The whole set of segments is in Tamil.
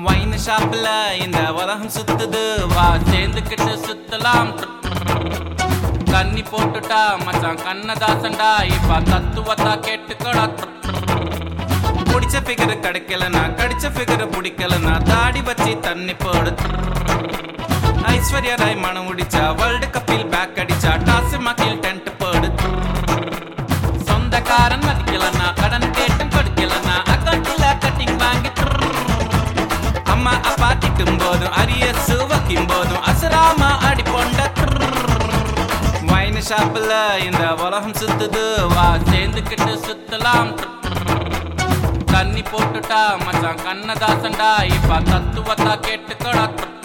வைன் ஷாப்ல இந்த உலகம் சுத்துது வா சேர்ந்துக்கிட்டு சுத்தலாம் தண்ணி போட்டுட்டா மச்சான் கண்ணதாசன்டா இப்ப தத்துவத்தா கேட்டுக்கடா புடிச்ச ஃபிகர் கிடைக்கலனா கடிச்ச ஃபிகர் பிடிக்கலனா தாடி வச்சு தண்ணி போடு ஐஸ்வர்யா ராய் மனம் முடிச்சா வேர்ல்டு கப்பில் பேக் அடிச்சா டாஸ் மக்கில் டென்ட் போடு சொந்தக்காரன் மதிக்கலனா கடன் கேட்டும் கொடுக்கலனா அக்கௌண்ட்ல கட்டிங் வாங்கி அம்மா அப்பா திட்டும் போதும் அரிய சுவக்கும் போதும் அசராமா அடி பொண்ட வைன் ஷாப்ல இந்த உலகம் சுத்துது வா சேர்ந்துக்கிட்டு சுத்தலாம் தண்ணி போட்டுட்டா மச்சான் கண்ணதாசன்டா இப்ப தத்துவத்தா கேட்டுக்கடா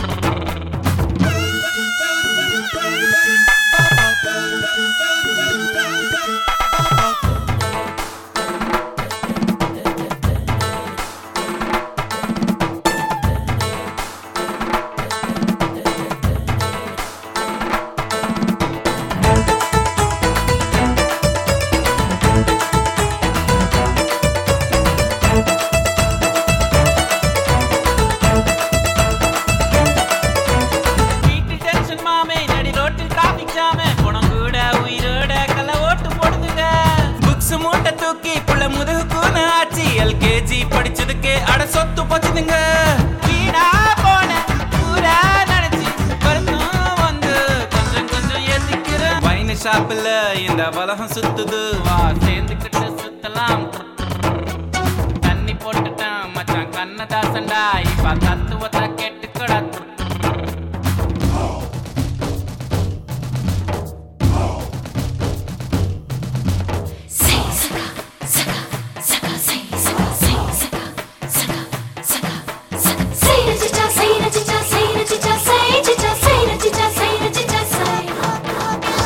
வீட்டு டென்ஷன் மாமே நடி ரோட்டில் டிராபிக் ஜாமே பணம் கூட உயிரோட கல ஓட்டு போடுதுங்க புக்ஸ் மூட்டை தூக்கி புள்ள முதுகு கூன ஆச்சு எல்கேஜி படிச்சதுக்கு அட சொத்து போச்சுதுங்க வீணா போன பூரா நினைச்சு வருத்தம் வந்து கொஞ்சம் கொஞ்சம் ஏத்திக்கிறேன் வைன் ஷாப்ல இந்த உலகம் சுத்துது வா சேர்ந்துக்கிட்டு சுத்தலாம் தண்ணி போட்டுட்டான் மச்சான் கண்ணதாசன்டா இப்ப தத்துவத்தை கேட்டுக்கடா Say saka saka saka say saka say saka saka saka saka say na chicha say na chicha say na chicha say chicha say na chicha say na chicha say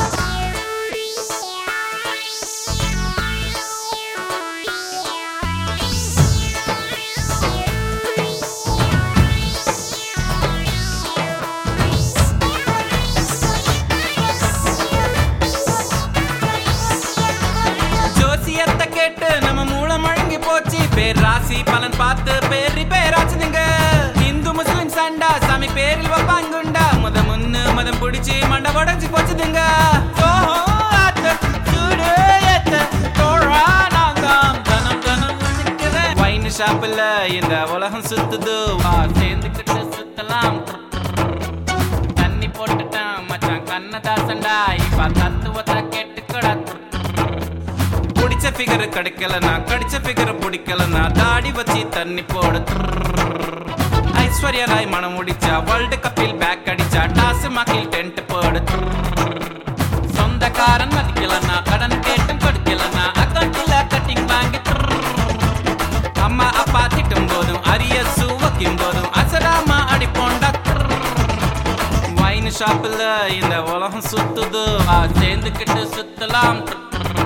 ஜோசியத்தை கேட்டு நம்ம மூளை முழங்கி போச்சு பேர் ராசி பலன் பார்த்து பேர் ரிப்பேர் ஆச்சுதுங்க இந்து முஸ்லிம் சண்டா சாமி பேரில் வைப்பாங்குண்டா முத முன்னு மதம் பிடிச்சி மண்டை உடஞ்சி போச்சுதுங்க ஓஹோ, ஆத்த, சூடு ஏத்த, தோழா, நான் தான் தனம் தனம் நிக்கிறேன். வைன் ஷாப்ல இந்த உலகம் சுத்துது வா சேர்ந்துக்கிட்டு சுத்தலாம் தண்ணி போட்டுட்டான் மச்சான் கண்ணதாசன்டா இப்ப தத்துவத்தை கேட்டுக்கடா பிடிச்ச ஃபிகர் கிடைக்கலனா கடிச்ச ஃபிகர் பிடிக்கலனா தாடி வச்சு தண்ணி போடு ஐஸ்வர்யா ராய் மனம் முடிச்சா வேர்ல்டு கப்பில் பேக் அடிச்சா டாஸ் மக்கில் டென்ட் போடு சொந்தக்காரன் மதிக்கலனா கடன் கேட்டும் கொடுக்கலனா அக்கௌண்ட்ல கட்டிங் வாங்கி அம்மா அப்பா திட்டும் போதும் அரிய சுவக்கும் போதும் அசராமா அடி போண்டா வைன் ஷாப்ல இந்த உலகம் சுத்துது வா சேர்ந்துக்கிட்டு சுத்தலாம்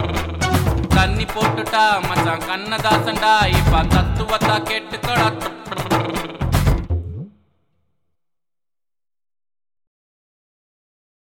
தண்ணி போட்டுட்டா மச்சான் கண்ணதாசன்டா இப்ப தத்துவத்தா கேட்டுக்கடா